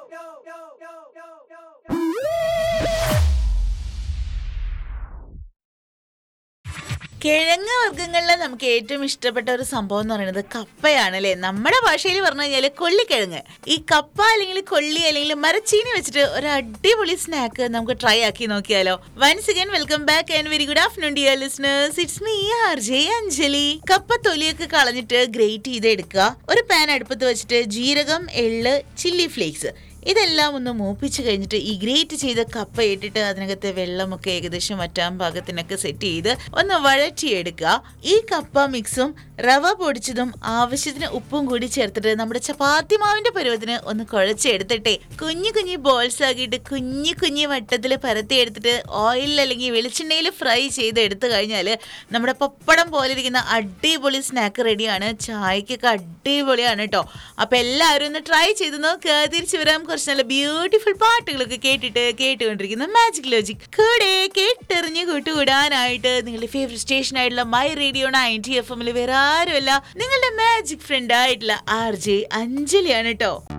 കിഴങ്ങ് വർഗ്ഗങ്ങളിൽ നമുക്ക് ഏറ്റവും ഇഷ്ടപ്പെട്ട ഒരു സംഭവം എന്ന് പറയുന്നത് കപ്പയാണ് അല്ലേ നമ്മുടെ ഭാഷയിൽ പറഞ്ഞു കഴിഞ്ഞാൽ കൊള്ളിക്കിഴങ്ങ് ഈ കപ്പ അല്ലെങ്കിൽ കൊള്ളി അല്ലെങ്കിൽ മരച്ചീനി വെച്ചിട്ട് ഒരു അടിപൊളി സ്നാക്ക് നമുക്ക് ട്രൈ ആക്കി നോക്കിയാലോ once again welcome back and very good afternoon dear listeners it's me R J Anjali കപ്പ തൊലിയൊക്കെ കളഞ്ഞിട്ട് ഗ്രേറ്റ് ചെയ്ത് എടുക്കുക ഒരു പാൻ അടുപ്പത്ത് വെച്ചിട്ട് ജീരകം എള്ള് ചില്ലി ഫ്ലേക്സ് ഇതെല്ലാം ഒന്ന് മൂപ്പിച്ച് കഴിഞ്ഞിട്ട് ഈ ഗ്രേറ്റ് ചെയ്ത കപ്പ ഇട്ടിട്ട് അതിനകത്ത് വെള്ളമൊക്കെ ഏകദേശം വറ്റാൻ പാകത്തിനൊക്കെ സെറ്റ് ചെയ്ത് ഒന്ന് വഴറ്റിയെടുക്കുക ഈ കപ്പ മിക്സും റവ പൊടിച്ചതും ആവശ്യത്തിന് ഉപ്പും കൂടി ചേർത്തിട്ട് നമ്മുടെ ചപ്പാത്തി മാവിന്റെ പരുവത്തിന് ഒന്ന് കുഴച്ചെടുത്തിട്ടെ കുഞ്ഞു കുഞ്ഞു ബോൾസ് ആക്കിയിട്ട് കുഞ്ഞു കുഞ്ഞു വട്ടത്തിൽ പരത്തി എടുത്തിട്ട് ഓയിലിൽ അല്ലെങ്കിൽ വെളിച്ചെണ്ണയിൽ ഫ്രൈ ചെയ്ത് എടുത്തു കഴിഞ്ഞാൽ നമ്മുടെ പപ്പടം പോലെ ഇരിക്കുന്ന അടിപൊളി സ്നാക്ക് റെഡിയാണ് ചായക്കൊക്കെ അടിപൊളിയാണ് കേട്ടോ അപ്പൊ എല്ലാവരും ഒന്ന് ട്രൈ ചെയ്ത് നോക്കുക തിരിച്ചു വരാം കുറച്ച് നല്ല ബ്യൂട്ടിഫുൾ പാട്ടുകളൊക്കെ കേട്ടിട്ട് കേട്ടുകൊണ്ടിരിക്കുന്ന മാജിക് ലോജിക് കൂടെ കേട്ടെറിഞ്ഞ് കൂട്ടുകൂടാനായിട്ട് നിങ്ങളുടെ ഫേവറേറ്റ് സ്റ്റേഷൻ ആയിട്ടുള്ള മൈ റേഡിയോ നയൻറ്റി എഫ് എമ്മിൽ വേറെ ആരുമല്ല നിങ്ങളുടെ മാജിക് ഫ്രണ്ട് ആയിട്ടുള്ള ആർ ജെ അഞ്ജലിയാണ് കേട്ടോ